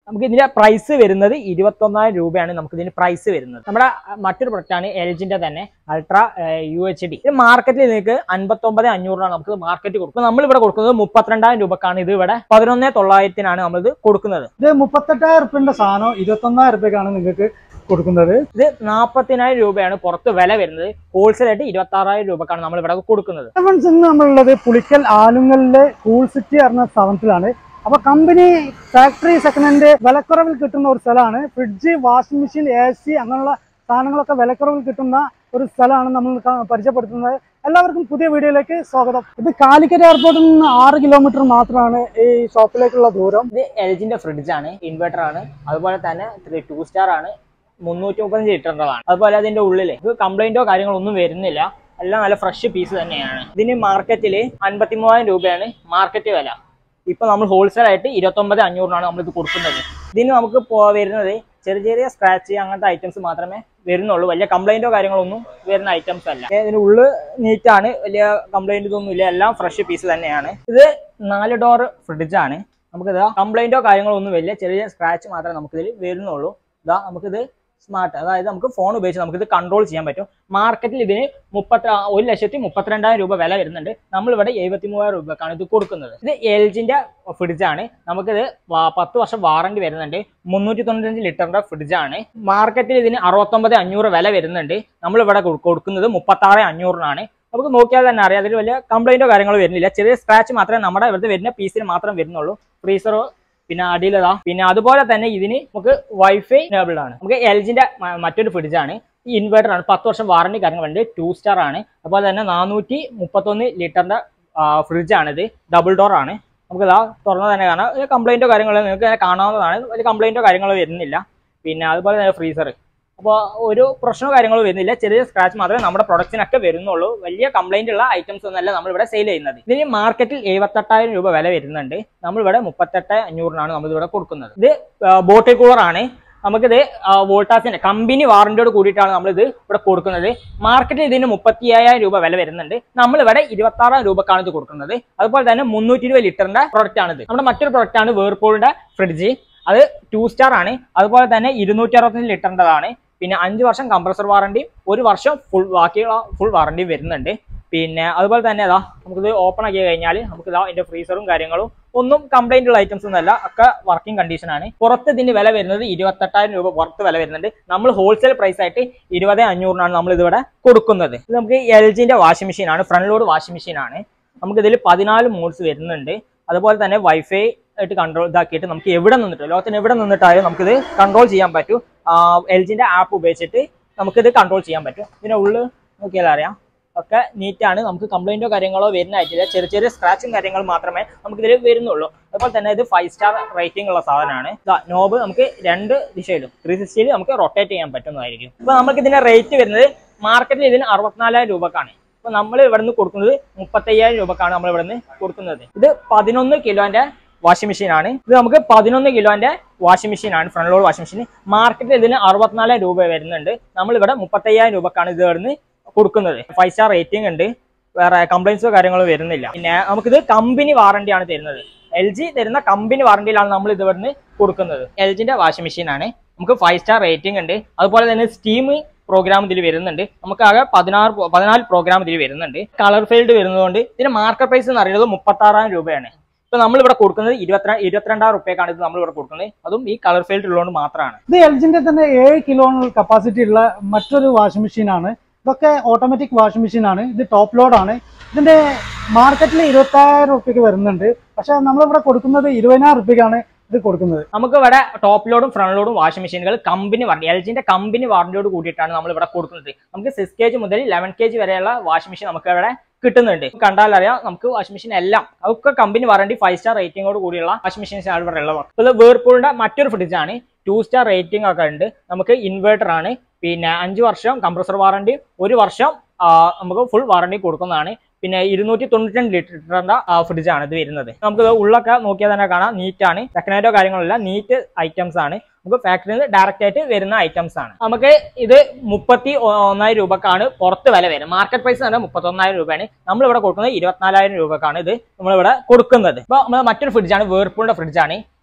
നമുക്ക് ഇതിന്റെ പ്രൈസ് വരുന്നത് ഇരുപത്തൊന്നായിരം രൂപയാണ് നമുക്ക് ഇതിന് പ്രൈസ് വരുന്നത് നമ്മുടെ അഹ്, മറ്റൊരു പ്രൊഡക്റ്റ് ആണ് എൽജിന്റെ തന്നെ അൾട്രാ യു എച്ച് ഡി ഇത് മാർക്കറ്റിൽ നിങ്ങൾക്ക് അൻപത്തൊമ്പത് അഞ്ഞൂറിനാണ് നമുക്ക് മാർക്കറ്റ് കൊടുക്കുന്നത് നമ്മൾ ഇവിടെ കൊടുക്കുന്നത് മുപ്പത്തിരണ്ടായിരം രൂപക്കാണ് ഇത് ഇവിടെ പതിനൊന്ന് തൊള്ളായിരത്തിനാണ് നമ്മളിത് കൊടുക്കുന്നത് ഇത് മുപ്പത്തെട്ടായിരം റുപ്യന്റെ സാധനം ഇരുപത്തൊന്നായിരം റുപ്യക്കാണ് നിങ്ങൾക്ക് കൊടുക്കുന്നത് ഇത് നാൽപ്പത്തിനായിരം രൂപയാണ് പുറത്ത് വില വരുന്നത് ഹോൾസെയിൽ ആയിട്ട് ഇരുപത്തി ആറായിരം രൂപക്കാണ് നമ്മൾ ഇവിടെ കൊടുക്കുന്നത് ഫ്രണ്ട്സ് ഇന്ന് നമ്മളുള്ളത് പുളിക്കൽ ആലുങ്ങലിലെ കൂൾ സിറ്റി പറഞ്ഞ സ്ഥാപനത്തിലാണ് അപ്പൊ കമ്പനി ഫാക്ടറി സെക്കൻഡ് ഹാൻഡ് വിലക്കുറവിൽ കിട്ടുന്ന ഒരു സ്ഥലമാണ് fridge washing machine A C അങ്ങനെയുള്ള സാധനങ്ങളൊക്കെ വിലക്കുറവിൽ കിട്ടുന്ന ഒരു സ്ഥലമാണ് നമ്മൾ ക- പരിചയപ്പെടുത്തുന്നത് എല്ലാവർക്കും പുതിയ വീഡിയോയിലേക്ക് സ്വാഗതം ഇത് കാലിക്കറ്റ് എയർപോർട്ടിൽ നിന്ന് ആറ് കിലോമീറ്റർ മാത്രമാണ് ഈ ഷോപ്പിലേക്കുള്ള ദൂരം ഇത് എൽജിന്റെ ഫ്രിഡ്ജ് ആണ് ഇൻവെർട്ടർ ആണ് അതുപോലെ തന്നെ ടു സ്റ്റാർ ആണ് മുന്നൂറ്റി മുപ്പത്തഞ്ച് ലിറ്ററിൻ്റെതാണ് അതുപോലെ അതിന്റെ ഉള്ളിൽ ഇത് കംപ്ലൈന്റോ കാര്യങ്ങളോ ഒന്നും വരുന്നില്ല എല്ലാം നല്ല ഫ്രഷ് പീസ് തന്നെയാണ് ഇതിന് മാർക്കറ്റിൽ അൻപത്തി മൂവായിരം രൂപയാണ് മാർക്കറ്റ് വില ഇപ്പൊ നമ്മൾ ഹോൾസെയിൽ ആയിട്ട് ഇരുപത്തൊമ്പത് അഞ്ഞൂറിനാണ് നമ്മൾ ഇത് കൊടുക്കുന്നത് ഇതിന് നമുക്ക് പോ- വരുന്നത് ചെറിയ ചെറിയ സ്ക്രാച്ച് അങ്ങനത്തെ ഐറ്റംസ് മാത്രമേ വരുന്നുള്ളൂ വലിയ കംപ്ലൈന്റോ കാര്യങ്ങളോ ഒന്നും വരുന്ന ഐറ്റംസ് അല്ല ഇതിന് ഉള്ളു നീറ്റാണ് വലിയ കംപ്ലൈന്റ് ഇതൊന്നും ഇല്ല എല്ലാം ഫ്രഷ് പീസ് തന്നെയാണ് ഇത് നാല് ഡോർ ഫ്രിഡ്ജ് ആണ് നമുക്കിത് കംപ്ലൈന്റോ കാര്യങ്ങളോ ഒന്നും വരില്ല ചെറിയ സ്ക്രാച്ച് മാത്രമേ നമുക്കിതിൽ വരുന്നുള്ളൂ ഇതാ നമുക്കിത് സ്മാർട്ട് അതായത് നമുക്ക് ഫോൺ ഉപയോഗിച്ച് നമുക്കിത് കൺട്രോൾ ചെയ്യാൻ പറ്റും മാർക്കറ്റിൽ ഇതിന് മുപ്പത്തി ഒരു ലക്ഷത്തി മുപ്പത്തിരണ്ടായിരം രൂപ വില വരുന്നുണ്ട് നമ്മളിവിടെ എഴുപത്തി മൂവായിരം രൂപക്കാണ് ഇത് കൊടുക്കുന്നത് ഇത് എൽ ജിന്റെ ഫ്രിഡ്ജാണ് നമുക്കിത് വാ- പത്ത് വർഷം വാറണ്ടി വരുന്നുണ്ട് മുന്നൂറ്റി തൊണ്ണൂറ്റഞ്ച് ലിറ്ററിന്റെ ഫ്രിഡ്ജാണ് മാർക്കറ്റിൽ ഇതിന് അറുപത്തൊമ്പത് അഞ്ഞൂറ് വില വരുന്നുണ്ട് നമ്മളിവിടെ കൊടു- കൊടുക്കുന്നത് മുപ്പത്തി ആറ് അഞ്ഞൂറിനാണ് നമുക്ക് നോക്കിയാൽ തന്നെ അറിയാം അതിൽ വലിയ കംപ്ലൈന്റോ കാര്യങ്ങളോ വരുന്നില്ല ചെറിയ സ്ക്രാച്ച് മാത്രമേ നമ്മുടെ ഇവിടുത്തെ വരുന്ന പീസിന് മാത്രം വരുന്നുള്ളൂ ഫ്രീസറോ പിന്നെ അടിയിലതാ പിന്നെ അതുപോലെ തന്നെ ഇതിന് നമുക്ക് വൈഫൈ എനേബിൾഡ് ആണ് നമുക്ക് എൽ ജിന്റെ മറ്റൊരു ഫ്രിഡ്ജ് ആണ് ഈ ഇൻവെർട്ടർ ആണ് പത്ത് വർഷം വാറണ്ടി കാര്യങ്ങളുണ്ട് ടു സ്റ്റാർ ആണ് അതുപോലെ തന്നെ നാനൂറ്റി മുപ്പത്തൊന്ന് ലിറ്ററിന്റെ ഫ്രിഡ്ജ് ആണിത് ഡബിൾ ഡോർ ആണ് നമുക്ക് ഇതാ തുറന്ന് തന്നെ കാണാം ഒരു കംപ്ലൈന്റോ കാര്യങ്ങളോ നിങ്ങൾക്ക് ഇങ്ങനെ കാണാവുന്നതാണ് വലിയ കംപ്ലൈന്റോ കാര്യങ്ങളോ വരുന്നില്ല പിന്നെ അതുപോലെ തന്നെ ഫ്രീസർ അപ്പോൾ ഒരു പ്രശ്നമോ കാര്യങ്ങളോ വരുന്നില്ല ചെറിയ സ്ക്രാച്ച് മാത്രമേ നമ്മുടെ പ്രൊഡക്റ്റിനൊക്കെ വരുന്നുള്ളൂ വലിയ കംപ്ലൈന്റ് ഉള്ള ഐറ്റംസ് ഒന്നല്ല നമ്മളിവിടെ സെയിൽ ചെയ്യുന്നത് ഇതിന് മാർക്കറ്റിൽ എഴുപത്തെട്ടായിരം രൂപ വില വരുന്നുണ്ട് നമ്മളിവിടെ മുപ്പത്തെട്ട് അഞ്ഞൂറിനാണ് നമ്മളിവിടെ കൊടുക്കുന്നത് ഇത് ബോട്ടിൽ കൂളർ ആണ് നമുക്കിത് വോൾട്ടാസിന്റെ കമ്പനി വാറന്റിയോട് കൂടിയിട്ടാണ് നമ്മളിത് ഇവിടെ കൊടുക്കുന്നത് മാർക്കറ്റിൽ ഇതിന് മുപ്പത്തി അയ്യായിരം രൂപ വില വരുന്നുണ്ട് നമ്മളിവിടെ ഇരുപത്തി ആറായിരം രൂപക്കാണ് ഇത് കൊടുക്കുന്നത് അതുപോലെ തന്നെ മുന്നൂറ്റി ഇരുപത് ലിറ്ററിന്റെ പ്രൊഡക്റ്റ് ആണിത് നമ്മുടെ മറ്റൊരു പ്രൊഡക്റ്റ് ആണ് വേർപൂളിന്റെ ഫ്രിഡ്ജ് അത് ടു സ്റ്റാർ ആണ് അതുപോലെ തന്നെ ഇരുന്നൂറ്റി അറുപത്തഞ്ച് ലിറ്ററിൻ്റെതാണ് പിന്നെ അഞ്ച് വർഷം കംപ്രസർ വാറണ്ടിയും ഒരു വർഷം ഫുൾ ബാക്കിയുള്ള ഫുൾ വാറണ്ടിയും വരുന്നുണ്ട് പിന്നെ അതുപോലെ തന്നെ അതാ നമുക്കിത് ഓപ്പൺ ആക്കി കഴിഞ്ഞാൽ നമുക്ക് ഇതാ ഇതിന്റെ ഫ്രീസറും കാര്യങ്ങളും ഒന്നും കംപ്ലൈന്റ് ഉള്ള ഐറ്റംസ് ഒന്നല്ല ഒക്കെ വർക്കിംഗ് കണ്ടീഷൻ ആണ് പുറത്ത് ഇതിന്റെ വില വരുന്നത് ഇരുപത്തെട്ടായിരം രൂപ പുറത്ത് വില വരുന്നുണ്ട് നമ്മൾ ഹോൾസെയിൽ പ്രൈസ് ആയിട്ട് ഇരുപത് അഞ്ഞൂറിനാണ് നമ്മൾ ഇതിവിടെ കൊടുക്കുന്നത് ഇത് നമുക്ക് എൽ ജിന്റെ വാഷിംഗ് മെഷീൻ ആണ് ഫ്രണ്ട് ലോഡ് വാഷിംഗ് മെഷീൻ ആണ് നമുക്ക് ഇതിൽ പതിനാല് മോഡ്സ് വരുന്നുണ്ട് അതുപോലെ തന്നെ വൈഫൈ ആയിട്ട് കൺട്രോൾ ഇതാക്കിയിട്ട് നമുക്ക് എവിടെ നിന്നിട്ട് ലോകത്തിന് എവിടെ നിന്നിട്ടായാലും നമുക്കിത് കൺട്രോൾ ചെയ്യാൻ പറ്റും എൽ ജിന്റെ ആപ്പ് ഉപയോഗിച്ചിട്ട് നമുക്കിത് കൺട്രോൾ ചെയ്യാൻ പറ്റും ഇതിന്റെ ഉള്ളിൽ നോക്കിയാൽ അറിയാം ഒക്കെ നീറ്റാണ് നമുക്ക് കംപ്ലൈന്റോ കാര്യങ്ങളോ വരുന്നതായിട്ടില്ല ചെറിയ ചെറിയ സ്ക്രാച്ചും കാര്യങ്ങളും മാത്രമേ നമുക്ക് ഇതിൽ വരുന്നുള്ളൂ അതുപോലെ തന്നെ ഇത് ഫൈവ് സ്റ്റാർ റേറ്റിംഗ് ഉള്ള സാധനമാണ് നോബ് നമുക്ക് രണ്ട് ദിശയിലും ത്രീ സിക്സ്റ്റിയിൽ നമുക്ക് റൊട്ടേറ്റ് ചെയ്യാൻ പറ്റുന്നതായിരിക്കും ഇപ്പൊ നമുക്ക് ഇതിന്റെ റേറ്റ് വരുന്നത് മാർക്കറ്റിൽ ഇതിന് അറുപത്തിനാലായിരം രൂപക്കാണ് ഇപ്പൊ നമ്മൾ ഇവിടെ നിന്ന് കൊടുക്കുന്നത് മുപ്പത്തയ്യായിരം രൂപക്കാണ് നമ്മൾ ഇവിടെ നിന്ന് കൊടുക്കുന്നത് ഇത് പതിനൊന്ന് കിലോന്റെ വാഷിംഗ് മെഷീൻ ആണ് ഇത് നമുക്ക് പതിനൊന്ന് കിലോന്റെ വാഷിംഗ് മെഷീൻ ആണ് ഫ്രണ്ട് ലോഡ് വാഷിംഗ് മെഷീൻ മാർക്കറ്റിൽ ഇതിന് അറുപത്തിനാലായിരം രൂപ വരുന്നുണ്ട് നമ്മൾ ഇവിടെ മുപ്പത്തയ്യായിരം രൂപക്കാണ് ഇത് ഇവിടുന്ന് കൊടുക്കുന്നത് ഫൈവ് സ്റ്റാർ റേറ്റിംഗ് ഉണ്ട് വേറെ കംപ്ലൈൻസോ കാര്യങ്ങളോ വരുന്നില്ല പിന്നെ നമുക്കിത് കമ്പനി വാറണ്ടി ആണ് തരുന്നത് എൽ ജി തരുന്ന കമ്പനി വാറണ്ടിയിലാണ് നമ്മൾ ഇത് ഇവിടുന്ന് കൊടുക്കുന്നത് എൽ ജിന്റെ വാഷിംഗ് മെഷീൻ ആണ് നമുക്ക് ഫൈവ് സ്റ്റാർ റേറ്റിംഗ് ഉണ്ട് അതുപോലെ തന്നെ സ്റ്റീം പ്രോഗ്രാം ഇതിൽ വരുന്നുണ്ട് നമുക്ക് ആകെ പതിനാറ് പ്രോ- പതിനാല് പ്രോഗ്രാം ഇതിൽ വരുന്നുണ്ട് കളർ ഫീൽഡ് വരുന്നതുകൊണ്ട് ഇതിന്റെ മാർക്കറ്റ് പ്രൈസ് എന്ന് പറയുന്നത് മുപ്പത്തി ആറായിരം രൂപയാണ് ഇപ്പൊ നമ്മൾ ഇവിടെ കൊടുക്കുന്നത് ഇരുപത്തി ഇരുപത്തിരണ്ടായിരം റുപ്യക്കാണ് ഇത് നമ്മൾ ഇവിടെ കൊടുക്കുന്നത് അതും ഈ കളർ ഫീൽഡ് ഉള്ളതുകൊണ്ട് മാത്രമാണ് ഇത് എൽ ജിന്റെ തന്നെ ഏഴ് കിലോ കപ്പാസിറ്റി ഉള്ള മറ്റൊരു വാഷിംഗ് മെഷീൻ ആണ് ഇതൊക്കെ ഓട്ടോമാറ്റിക് വാഷിംഗ് മെഷീൻ ആണ് ഇത് ടോപ്പ് ലോഡ് ആണ് ഇതിന്റെ മാർക്കറ്റിൽ ഇരുപത്തായിരം റുപ്യക്ക് വരുന്നുണ്ട് പക്ഷെ നമ്മളിവിടെ കൊടുക്കുന്നത് ഇരുപതിനായിരം റുപ്യക്കാണ് ഇത് കൊടുക്കുന്നത് നമുക്ക് ഇവിടെ ടോപ്പ് ലോഡും ഫ്രണ്ട് ലോഡും വാഷിംഗ് മെഷീനുകൾ കമ്പനി വാറണ്ടി എൽ ജിന്റെ കമ്പനി വാറണ്ടിയോട് കൂടിയിട്ടാണ് നമ്മൾ ഇവിടെ കൊടുക്കുന്നത് നമുക്ക് സിക്സ് കെ ജി മുതൽ ലെവൻ കെ ജി വരെയുള്ള വാഷിംഗ് മെഷീൻ നമുക്ക് ഇവിടെ കിട്ടുന്നുണ്ട് കണ്ടാൽ അറിയാം നമുക്ക് വാഷിംഗ് മെഷീൻ എല്ലാം അതൊക്കെ കമ്പനി വാറണ്ടി ഫൈവ് സ്റ്റാർ റേറ്റിംഗോട് കൂടിയുള്ള വാഷിംഗ് മെഷീൻസ് ആണ് ഇവിടെ ഉള്ളത് അപ്പോൾ ഇത് വേർപൂളിന്റെ മറ്റൊരു ഫ്രിഡ്ജ് ആണ് ടു സ്റ്റാർ റേറ്റിംഗ് ഒക്കെ ഉണ്ട് നമുക്ക് ഇൻവേർട്ടർ ആണ് പിന്നെ അഞ്ച് വർഷം കംപ്രസർ വാറണ്ടി ഒരു വർഷം ആ, നമുക്ക് ഫുൾ വാറണ്ടി കൊടുക്കുന്നതാണ് പിന്നെ ഇരുന്നൂറ്റി തൊണ്ണൂറ്റി ലിറ്ററിന്റെ ഫ്രിഡ്ജ് ആണ് ഇത് വരുന്നത് നമുക്ക് ഇത് ഉള്ളൊക്കെ നോക്കിയാൽ തന്നെ കാണാം നീറ്റ് ആണ് സെക്കൻഡോ കാര്യങ്ങളില്ല നീറ്റ് ഐറ്റംസ് ആണ് നമുക്ക് ഫാക്ടറിയിൽ നിന്ന് ഡയറക്റ്റ് ആയിട്ട് വരുന്ന ഐറ്റംസ് ആണ് നമുക്ക് ഇത് മുപ്പത്തി ഒന്നായിരം രൂപക്കാണ് പുറത്ത് വില വരുന്നത് മാർക്കറ്റ് പ്രൈസ് തന്നെ മുപ്പത്തി ഒന്നായിരം രൂപയാണ് നമ്മൾ ഇവിടെ കൊടുക്കുന്നത് ഇരുപത്തിനാലായിരം രൂപക്കാണ് ഇത് നമ്മളിവിടെ കൊടുക്കുന്നത് ഇപ്പൊ നമ്മൾ മറ്റൊരു ഫ്രിഡ്ജാണ് വേർപൂളിന്റെ ഫ്രിഡ്ജാണ്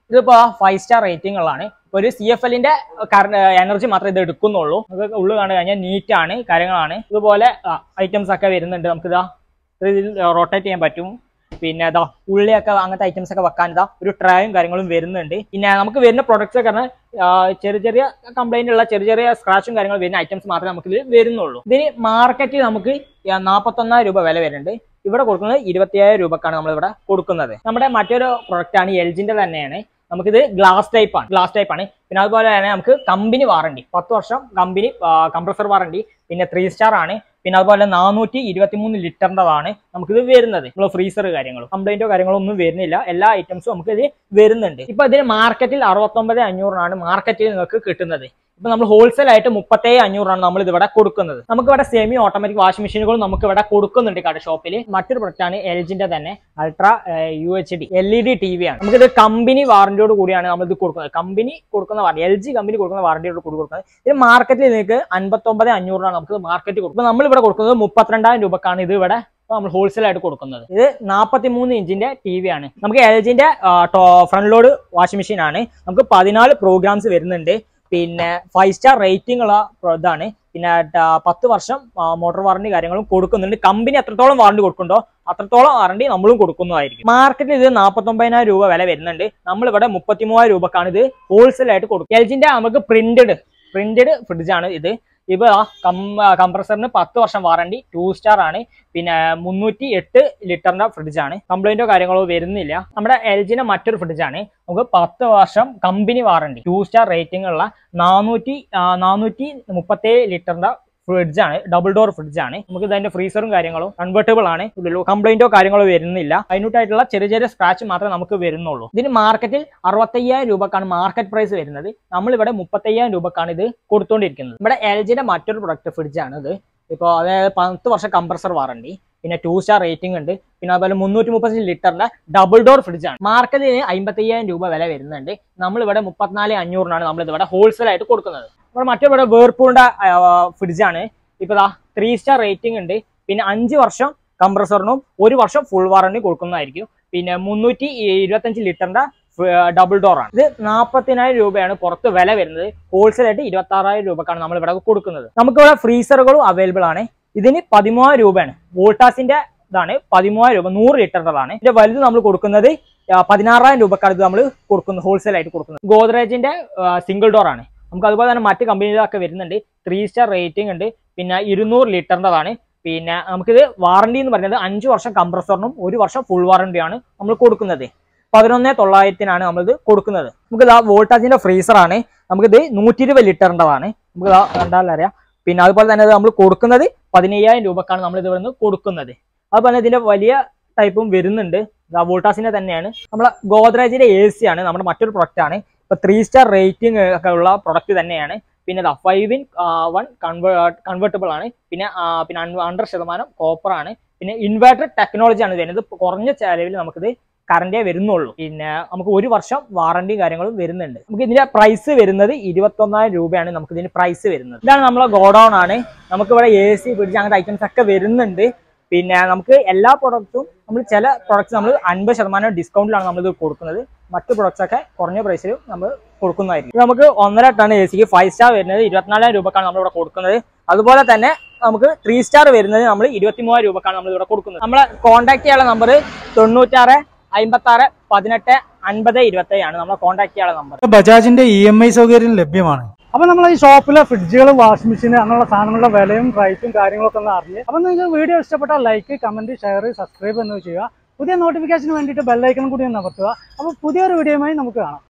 ഇതിപ്പോ ഫൈവ് സ്റ്റാർ റേറ്റിംഗ് ഉള്ളതാണ് ഒരു സി എഫ് എല്ലിന്റെ എനർജി മാത്രമേ ഇത് എടുക്കുന്നുള്ളൂ നമുക്ക് ഉള്ളു കണ്ടു കഴിഞ്ഞാൽ നീറ്റ് ആണ് കാര്യങ്ങളാണ് ഇതുപോലെ ഐറ്റംസ് ഒക്കെ വരുന്നുണ്ട് നമുക്കിതാ ഇതിൽ റൊട്ടേറ്റ് ചെയ്യാൻ പറ്റും പിന്നെ ഇതാ ഉള്ളിയൊക്കെ അങ്ങനത്തെ ഐറ്റംസ് ഒക്കെ വെക്കാൻ ഇതാ ഒരു ട്രയും കാര്യങ്ങളും വരുന്നുണ്ട് പിന്നെ നമുക്ക് വരുന്ന പ്രൊഡക്ട്സ് ഒക്കെ പറഞ്ഞാൽ ആ, ചെറിയ ചെറിയ കംപ്ലൈന്റ് ഉള്ള ചെറിയ ചെറിയ സ്ക്രാച്ചും കാര്യങ്ങളും വരുന്ന ഐറ്റംസ് മാത്രമേ നമുക്ക് ഇതിൽ വരുന്നുള്ളൂ ഇതിന് മാർക്കറ്റിൽ നമുക്ക് നാൽപ്പത്തൊന്നായിരം രൂപ വില വരുന്നുണ്ട് ഇവിടെ കൊടുക്കുന്നത് ഇരുപത്തിയായിരം രൂപക്കാണ് നമ്മൾ ഇവിടെ കൊടുക്കുന്നത് നമ്മുടെ മറ്റൊരു പ്രൊഡക്റ്റ് ആണ് എൽ ജിന്റെ തന്നെയാണ് നമുക്കിത് ഗ്ലാസ് ടൈപ്പ് ആണ് ഗ്ലാസ് ടൈപ്പ് ആണ് പിന്നെ അതുപോലെ തന്നെ നമുക്ക് കമ്പനി വാറണ്ടി പത്ത് വർഷം കമ്പനി കംപ്രസർ വാറണ്ടി പിന്നെ ത്രീ സ്റ്റാർ ആണ് പിന്നെ അതുപോലെ നാനൂറ്റി ഇരുപത്തി മൂന്ന് ലിറ്ററിൻ്റെതാണ് നമുക്കിത് വരുന്നത് നമ്മൾ ഫ്രീസർ കാര്യങ്ങളും കംപ്ലൈന്റോ കാര്യങ്ങളോ ഒന്നും വരുന്നില്ല എല്ലാ ഐറ്റംസും നമുക്ക് ഇത് വരുന്നുണ്ട് ഇപ്പൊ ഇതിന് മാർക്കറ്റിൽ അറുപത്തൊമ്പത് അഞ്ഞൂറിനാണ് മാർക്കറ്റിൽ നിങ്ങൾക്ക് കിട്ടുന്നത് ഇപ്പൊ നമ്മൾ ഹോൾസെയിൽ ആയിട്ട് മുപ്പത്തേഴ് അഞ്ഞൂറാണ് നമ്മൾ ഇത് ഇവിടെ കൊടുക്കുന്നത് നമുക്ക് ഇവിടെ സെമി ഓട്ടോമാറ്റിക് വാഷിംഗ് മെഷീനുകൾ നമുക്ക് ഇവിടെ കൊടുക്കുന്നുണ്ട് കട ഷോപ്പിൽ മറ്റൊരു പ്രൊഡക്റ്റ് ആണ് എൽ ജിന്റെ തന്നെ ultra U H D L E D T V ആണ് നമുക്കിത് കമ്പനി വാറന്റിയോട് കൂടിയാണ് നമ്മൾ ഇത് കൊടുക്കുന്നത് കമ്പനി കൊടുക്കുന്ന വാറണ്ടി എൽ ജി കമ്പനി കൊടുക്കുന്ന വാറന്റിയോട് കൂടി കൊടുക്കുന്നത് ഇത് മാർക്കറ്റിൽ നിങ്ങൾക്ക് അൻപത്തൊമ്പത് അഞ്ഞൂറാണ് നമുക്ക് മാർക്കറ്റ് കൊടുക്കുന്നത് നമ്മൾ ഇവിടെ കൊടുക്കുന്നത് മുപ്പത്തിരണ്ടായിരം രൂപക്കാണ് ഇത് ഇവിടെ ഇപ്പൊ നമ്മൾ ഹോൾസെയിൽ ആയിട്ട് കൊടുക്കുന്നത് ഇത് നാൽപ്പത്തി മൂന്ന് ഇഞ്ചിന്റെ ടി വി ആണ് നമുക്ക് എൽ ജിന്റെ ഫ്രണ്ട് ലോഡ് വാഷിംഗ് മെഷീൻ ആണ് നമുക്ക് പതിനാല് പ്രോഗ്രാംസ് വരുന്നുണ്ട് പിന്നെ ഫൈവ് സ്റ്റാർ റേറ്റിംഗ് ഉള്ള pro- ഇതാണ് പിന്നെ ട- പത്ത് വർഷം മോട്ടോർ വാറണ്ടി കാര്യങ്ങളും കൊടുക്കുന്നുണ്ട് കമ്പനി എത്രത്തോളം വാറണ്ടി കൊടുക്കുന്നുണ്ടോ അത്രത്തോളം വാറണ്ടി നമ്മളും കൊടുക്കുന്നതായിരിക്കും മാർക്കറ്റിൽ ഇത് നാൽപ്പത്തൊമ്പതിനായിരം രൂപ വില വരുന്നുണ്ട് നമ്മൾ ഇവിടെ മുപ്പത്തി മൂവായിരം രൂപക്കാണ് ഇത് ഹോൾസെയിൽ ആയിട്ട് കൊടുക്കുക എൽ ജിന്റെ നമുക്ക് പ്രിന്റഡ് പ്രിന്റഡ് ഫ്രിഡ്ജാണ് ഇത് ഇപ്പൊ കംപ്രസറിന് പത്ത് വർഷം വാറണ്ടി ടു സ്റ്റാർ ആണ് പിന്നെ മുന്നൂറ്റി എട്ട് ലിറ്ററിന്റെ ഫ്രിഡ്ജാണ് കംപ്ലൈന്റോ കാര്യങ്ങളോ വരുന്നില്ല നമ്മുടെ എൽ ജിന്റെ മറ്റൊരു ഫ്രിഡ്ജാണ് നമുക്ക് പത്ത് വർഷം company warranty two star rating ഉള്ള നാനൂറ്റി നാനൂറ്റി മുപ്പത്തേഴ് ലിറ്ററിന്റെ ഫ്രിഡ്ജാണ് ഡബിൾ ഡോർ ഫ്രിഡ്ജാണ് നമുക്ക് ഇതിന്റെ ഫ്രീസറും കാര്യങ്ങളും കൺവേർട്ടബിൾ ആണ് കംപ്ലൈന്റോ കാര്യങ്ങളോ വരുന്നില്ല അതിനോട്ടായിട്ടുള്ള ചെറിയ ചെറിയ സ്ക്രാച്ച് മാത്രമേ നമുക്ക് വരുന്നുള്ളൂ ഇതിന് മാർക്കറ്റിൽ അറുപത്തയ്യായിരം രൂപക്കാണ് മാർക്കറ്റ് പ്രൈസ് വരുന്നത് നമ്മൾ ഇവിടെ മുപ്പത്തയ്യായിരം രൂപക്കാണ് ഇത് കൊടുത്തുകൊണ്ടിരിക്കുന്നത് ഇവിടെ എൽ ജിയുടെ മറ്റൊരു പ്രൊഡക്റ്റ് ഫ്രിഡ്ജാണ് ഇത് ഇപ്പോൾ അതായത് പത്ത് വർഷം കംപ്രസർ വാറണ്ടി പിന്നെ ടു സ്റ്റാർ റേറ്റിംഗ് ഉണ്ട് പിന്നെ അതുപോലെ മുന്നൂറ്റി മുപ്പത്തഞ്ച് ലിറ്ററിന്റെ ഡബിൾ ഡോർ ഫ്രിഡ്ജാണ് മാർക്കറ്റിന് അമ്പത്തയ്യായിരം രൂപ വില വരുന്നുണ്ട് നമ്മൾ ഇവിടെ മുപ്പത്തിനാല് അഞ്ഞൂറിനാണ് നമ്മൾ ഇത് ഇവിടെ ഹോൾസെയിൽ ആയിട്ട് കൊടുക്കുന്നത് ഇവിടെ മറ്റേ ഇവിടെ വേർപൂളിന്റെ ഫ്രിഡ്ജാണ് ഇപ്പൊ ദാ ത്രീ സ്റ്റാർ റേറ്റിംഗ് ഉണ്ട് പിന്നെ അഞ്ച് വർഷം കംപ്രസറിനും ഒരു വർഷം ഫുൾ വാറണ്ടി കൊടുക്കുന്നതായിരിക്കും പിന്നെ മുന്നൂറ്റി ഇരുപത്തഞ്ച് ലിറ്ററിന്റെ ഡബിൾ ഡോർ ആണ് ഇത് നാൽപ്പത്തിനായിരം രൂപയാണ് പുറത്ത് വില വരുന്നത് ഹോൾസെയിൽ ആയിട്ട് ഇരുപത്തി ആറായിരം രൂപക്കാണ് നമ്മൾ ഇവിടെ കൊടുക്കുന്നത് നമുക്ക് ഇവിടെ ഫ്രീസറുകളും അവൈലബിൾ ആണ് ഇതിന് പതിമൂവായിരം രൂപയാണ് വോൾട്ടാസിന്റെ ഇതാണ് പതിമൂവായിരം രൂപ നൂറ് ലിറ്ററിൻ്റെതാണ് ഇതിന്റെ വലുത് നമ്മൾ കൊടുക്കുന്നത് ആ, പതിനാറായിരം രൂപക്കാണ് ഇത് നമ്മൾ കൊടുക്കുന്നത് ഹോൾസെയിൽ ആയിട്ട് കൊടുക്കുന്നത് ഗോദ്രേജിന്റെ സിംഗിൾ ഡോർ ആണ് നമുക്ക് അതുപോലെ തന്നെ മറ്റ് കമ്പനികളൊക്കെ വരുന്നുണ്ട് ത്രീ സ്റ്റാർ റേറ്റിംഗ് ഉണ്ട് പിന്നെ ഇരുന്നൂറ് ലിറ്ററിൻ്റെതാണ് പിന്നെ നമുക്കിത് വാറണ്ടി എന്ന് പറയുന്നത് അഞ്ച് വർഷം കംപ്രസറിനും ഒരു വർഷം ഫുൾ വാറണ്ടിയാണ് നമ്മൾ കൊടുക്കുന്നത് പതിനൊന്ന് തൊള്ളായിരത്തിനാണ് നമ്മളിത് കൊടുക്കുന്നത് നമുക്ക് ഇതാ വോൾട്ടാജിന്റെ ഫ്രീസർ ആണ് നമുക്കിത് നൂറ്റി ഇരുപത് ലിറ്ററിൻ്റെതാണ് നമുക്ക് ഇതാ കണ്ടാൽ അറിയാം പിന്നെ അതുപോലെ തന്നെ നമ്മൾ കൊടുക്കുന്നത് പതിനയ്യായിരം രൂപക്കാണ് നമ്മൾ ഇത് ഇവിടുന്ന് കൊടുക്കുന്നത് അതുപോലെ തന്നെ ഇതിന്റെ വലിയ ടൈപ്പും വരുന്നുണ്ട് ഇതാ വോൾട്ടാസിന്റെ തന്നെയാണ് നമ്മളെ ഗോദ്രേജിന്റെ എ സി ആണ് നമ്മുടെ മറ്റൊരു പ്രൊഡക്റ്റ് ആണ് ഇപ്പൊ ത്രീ സ്റ്റാർ റേറ്റിംഗ് ഒക്കെ ഉള്ള പ്രൊഡക്റ്റ് തന്നെയാണ് പിന്നെ ഇതാ ഫൈവ് ഇൻ വൺ കൺവേർട്ടബിൾ ആണ് പിന്നെ ആ, പിന്നെ ഹൺഡ്രഡ് ശതമാനം കോപ്പർ ആണ് പിന്നെ ഇൻവേർട്ടർ ടെക്നോളജി ആണ് വരുന്നത് ഇപ്പൊ കുറഞ്ഞ ചെലവിൽ നമുക്കിത് കറണ്ടേ വരുന്നുള്ളൂ പിന്നെ നമുക്ക് ഒരു വർഷം വാറണ്ടി കാര്യങ്ങളും വരുന്നുണ്ട് നമുക്ക് ഇതിന്റെ പ്രൈസ് വരുന്നത് ഇരുപത്തൊന്നായിരം രൂപയാണ് നമുക്ക് ഇതിന് പ്രൈസ് വരുന്നത് ഇതാണ് നമ്മളെ ഗോഡൗൺ ആണ് നമുക്ക് ഇവിടെ എ സി ഫ്രിഡ്ജ് അങ്ങനത്തെ ഐറ്റംസ് ഒക്കെ വരുന്നുണ്ട് പിന്നെ നമുക്ക് എല്ലാ പ്രൊഡക്ട്സും നമ്മൾ ചില പ്രൊഡക്ട്സ് നമ്മൾ അൻപത് ശതമാനം ഡിസ്കൗണ്ടിലാണ് നമ്മൾ ഇത് കൊടുക്കുന്നത് മറ്റു പ്രൊഡക്ട്സ് ഒക്കെ കുറഞ്ഞ പ്രൈസിൽ നമ്മൾ കൊടുക്കുന്നതായിരിക്കും ഇത് നമുക്ക് ഒന്നര ടൺ എ സിക്ക് ഫൈവ് സ്റ്റാർ വരുന്നത് ഇരുപത്തിനാലായിരം രൂപക്കാണ് നമ്മൾ ഇവിടെ കൊടുക്കുന്നത് അതുപോലെ തന്നെ നമുക്ക് ത്രീ സ്റ്റാർ വരുന്നത് നമ്മൾ ഇരുപത്തി മൂവായിരം രൂപക്കാണ് നമ്മൾ ഇവിടെ കൊടുക്കുന്നത് നമ്മളെ കോൺടാക്ട് ചെയ്യാനുള്ള നമ്പർ തൊണ്ണൂറ്റാറ് അമ്പത്തി ആറ് പതിനെട്ട് അൻപത് ഇരുപത്തി ആണ് നമ്മളെ കോൺടാക്ട് ചെയ്യാനുള്ള നമ്പർ ബജാജിന്റെ ഇ എം ഐ സൗകര്യം ലഭ്യമാണ് അപ്പൊ നമ്മൾ ഈ ഷോപ്പിലെ ഫ്രിഡ്ജുകൾ വാഷിംഗ് മെഷീൻ അങ്ങനെയുള്ള സാധനങ്ങളുടെ വിലയും റേറ്റും കാര്യങ്ങളൊക്കെ ഒന്ന് അറിഞ്ഞ് അപ്പൊ നിങ്ങൾക്ക് വീഡിയോ ഇഷ്ടപ്പെട്ടാൽ ലൈക്ക് കമന്റ് ഷെയർ സബ്സ്ക്രൈബ് എന്ന് ചെയ്യുക പുതിയ നോട്ടിഫിക്കേഷന് വേണ്ടിയിട്ട് ബെല്ലൈക്കൺ കൂടി ഒന്ന് അമർത്തുക അപ്പൊ പുതിയൊരു വീഡിയോയുമായി നമുക്ക് കാണാം